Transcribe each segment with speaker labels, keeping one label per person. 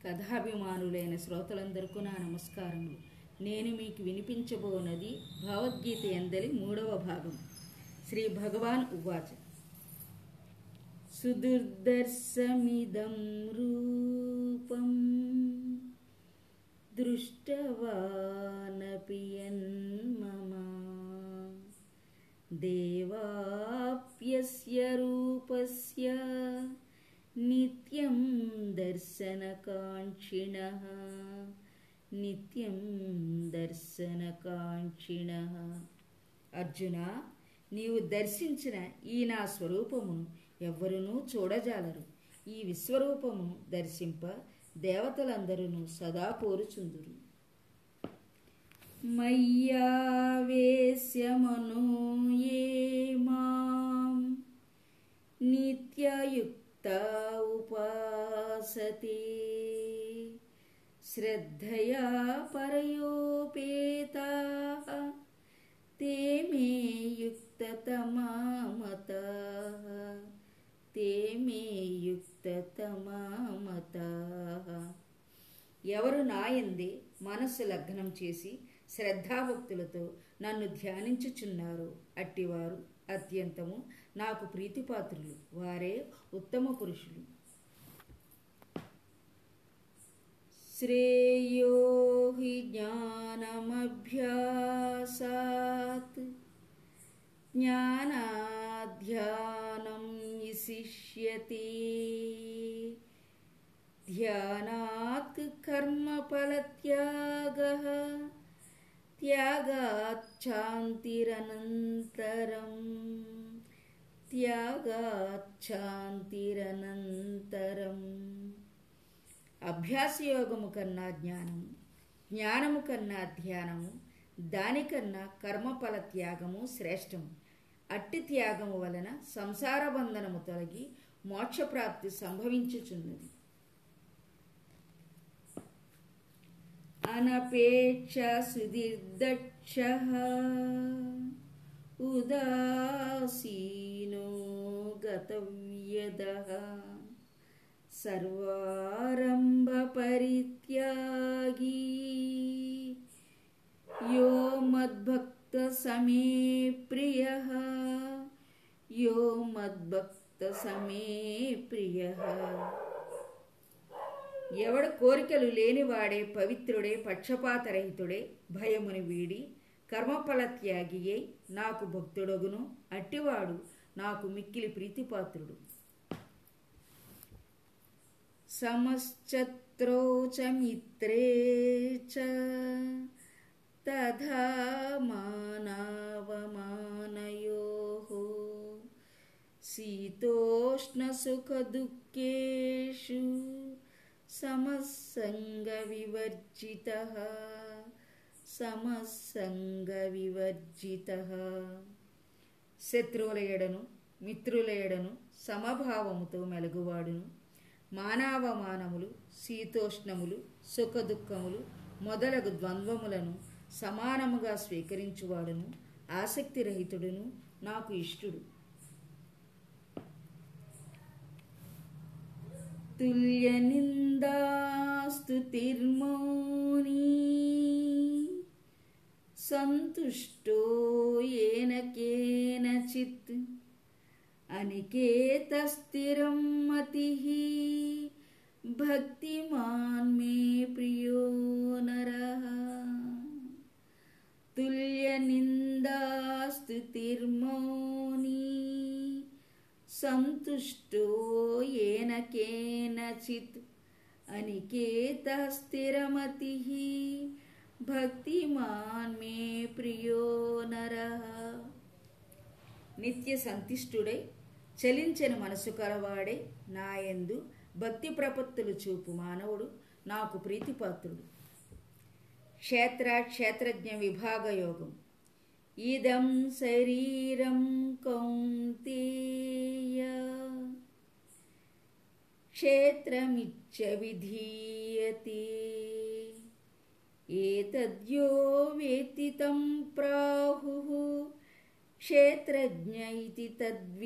Speaker 1: కథాభిమానులైన శ్రోతలందరికీ నా నమస్కారములు నేను మీకు వినిపించబోనది భగవద్గీత ఎందలి మూడవ భాగం శ్రీ భగవాన్ ఉవాచ సుదుర్దర్శమిదం రూపం దృష్టవానపి యన్మమ దేవాప్యస్య రూపస్య నిత్యం దర్శనకాంక్షిణः నిత్యం దర్శనకాంక్షిణः అర్జున నీవు దర్శించిన ఈ నా స్వరూపమును ఎవ్వరునూ చూడజాలరు ఈ విశ్వరూపమును దర్శింప దేవతలందరూ సదా కోరుచుందురు మయ్యావేశ్యమనో ఏ మాం నిత్యయుక్త ఉపాసతే శ్రద్ధయా పరయోపేతా ते मे युक्ततमामताः ते मे యుక్తతమామతాः ఎవరు నాయందే మనస్సు లగ్నం చేసి శ్రద్ధాభక్తులతో నన్ను ధ్యానించుచున్నారో అట్టివారు అత్యంతము నాకు ప్రీతిపాత్రులు వారే ఉత్తమ పురుషులు శ్రేయో హి జ్ఞానమభ్యాసాత్ జ్ఞానాధ్యానం విశిష్యతే ధ్యానాత్ కర్మఫలత్యాగः త్యాగాచ్ఛాంతిరనంతరం త్యాగాచ్ఛాంతిరనంతరం అభ్యాసయోగము కన్నా జ్ఞానము జ్ఞానము కన్నా ధ్యానము దానికన్నా కర్మఫల త్యాగము శ్రేష్టము అట్టి త్యాగము వలన సంసార బంధనము తొలగి మోక్షప్రాప్తి సంభవించుచున్నది అనపేక్ష సుదీర్దక్ష ఉదాసీనో గతవ్యద సర్వారంభ పరిత్యాగి యో మద్భక్త సమే ప్రియ యో మద్భక్త సమే ప్రియ ఎవడు కోరికలు లేనివాడే పవిత్రుడే పక్షపాతరహితుడే భయముని వీడి కర్మఫల త్యాగియే నాకు భక్తుడగును అట్టివాడు నాకు మిక్కిలి ప్రీతిపాత్రుడు సమశ్చత్రౌ చ మిత్రే చ తథా మానవమానయోః శీతోష్ణసుఖదుఃఖేషు సమస్సంగవివర్జితः సమస్సంగవివర్జితः శత్రువుల ఎడను మిత్రుల ఎడను సమభావముతో మెలుగువాడును మానవమానములు శీతోష్ణములు సుఖదుఖములు మొదలగు ద్వంద్వములను సమానముగా స్వీకరించువాడును ఆసక్తిరహితుడును నాకు ఇష్టుడు తుల్యనిందాస్తుతిర్మౌని సంతుష్టో ఏన కేనచిత్ అనికేతస్థిరం మతి భక్తిమాన్ మే ప్రియో నర తుల్యనిందాస్తుతిర్మౌని సంతుష్టో ఏన కేనచిత్ అనికేత స్థిరమతి భక్తిమాన్ మే ప్రియో నర నిత్య సంతిష్టుడై చలించిన మనసు కలవాడే నాయందు భక్తి ప్రపత్తులు చూపు మానవుడు నాకు ప్రీతిపాత్రుడు క్షేత్ర క్షేత్రజ్ఞ విభాగ యోగం ఇదం శరీరం కౌంతేయ క్షేత్రమిచ్చ విధీయతే ఏతద్యో వేత్తి తం ప్రాహుః క్షేత్రజ్ఞ ఇతి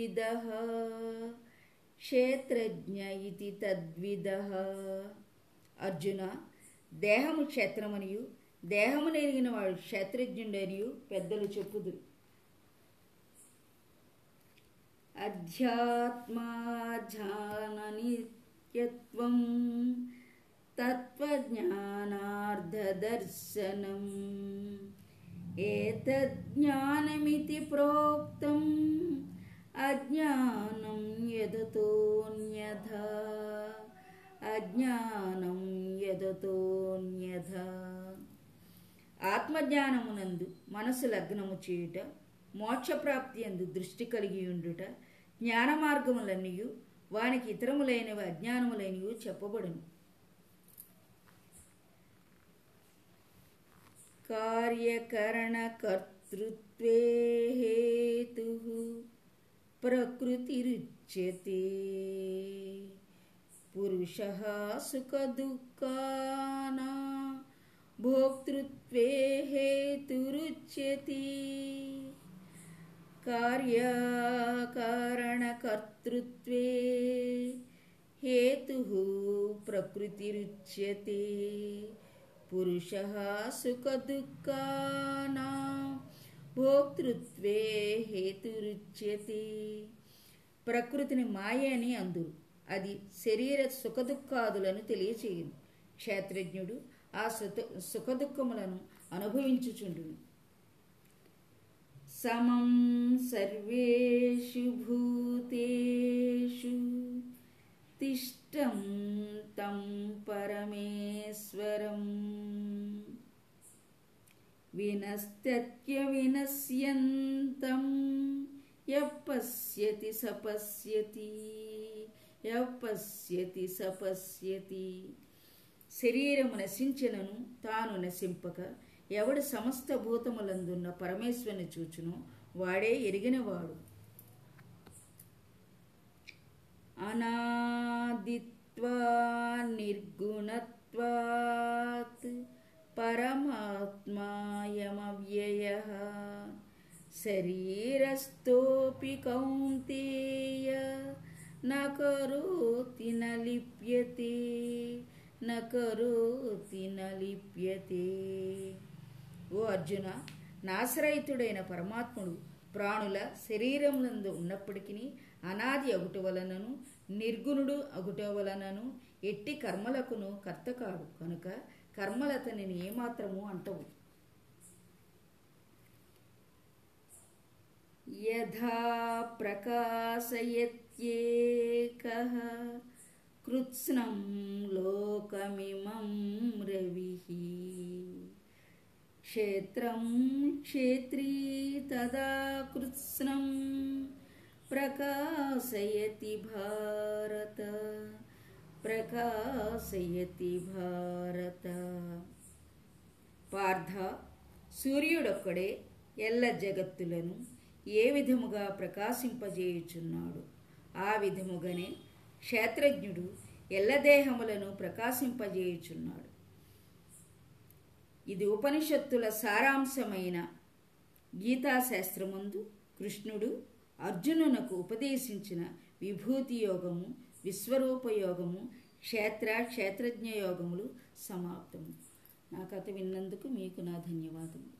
Speaker 1: తద్విదః క్షేత్రజ్ఞ ఇతి తద్విదః అర్జున దేహము క్షేత్రమనియు దేహము నెరిగిన వాడు క్షేత్రజ్ఞుడనియు పెద్దలు చెప్పుదురు అధ్యాత్మాధ్యాననిత్యత్వం తత్వజ్ఞానార్ధదర్శనం ఏతజ్ఞానమితి ప్రోక్తం అజ్ఞానం యదతోన్యథ అజ్ఞానం యదతోన్యథ ఆత్మజ్ఞానమునందు మనసు లగ్నము చేయుట మోక్షప్రాప్తి అందు దృష్టి కలిగి ఉండుట జ్ఞాన మార్గములన్నయు వానికి ఇతరములైనవి అజ్ఞానములైనవి చెప్పబడును కార్యకరణకర్తృత్వే హేతు ప్రకృతిరుచ్యతే పురుష సుఖదుఃఖానా భోక్తృత్వే హేతురుచ్యతి కార్యకారణకర్తృత్వే హేతు ప్రకృతిరుచ్యతే పురుష సుఖదుఃఖానా భోక్తృత్వే హేతురుచ్యతే ప్రకృతిని మాయ అని అందురు అది శరీర సుఖదుఖాదులను తెలియచేయును క్షేత్రజ్ఞుడు ఆ సుఖ సుఖదుఖములను అనుభవించుచుండును సమం సర్వేషు భూతేషు తిష్టం తం పరమేశ్వరం వినస్త్య వినశ్యంతం యపశ్యతి సపశ్యతి యపశ్యతి సపశ్యతి శరీరము నశించినను తాను నశింపక ఎవడు సమస్త భూతములందున్న పరమేశ్వరుని చూచును వాడే ఎరిగినవాడు అనాదిత్వా నిర్గుణత్వాత్ పరమాత్మాయమవ్యయ శరీరస్థోపి కౌంతేయ నకరోతి నలిప్యతే నకరోతి నలిప్యతే ఓ అర్జున నాశ్రయితుడైన పరమాత్ముడు ప్రాణుల శరీరములందు ఉన్నప్పటికీ అనాది అగుట వలనను నిర్గుణుడు అగుట వలనను ఎట్టి కర్మలకును కర్త కాడు కనుక కర్మలతనిని ఏమాత్రము అంటవు యథా ప్రకాశయత్యేకః కృత్స్నం లోకమిమం రవిః క్షేత్రం క్షేత్రీ తదా కృత్స్నం ప్రకాశయతి భారత ప్రకాశయతి భారత పార్థ సూర్యుడొక్కడే ఎల్ల జగత్తులను ఏ విధముగా ప్రకాశింపజేయుచున్నాడు ఆ విధముగానే క్షేత్రజ్ఞుడు ఎల్లదేహములను ప్రకాశింపజేయుచున్నాడు ఇది ఉపనిషత్తుల సారాంశమైన గీతాశాస్త్రమందు కృష్ణుడు అర్జునునకు ఉపదేశించిన విభూతి యోగము విశ్వరూప యోగము క్షేత్ర క్షేత్రజ్ఞ యోగములు సమాప్తము నా కథ విన్నందుకు మీకు నా ధన్యవాదములు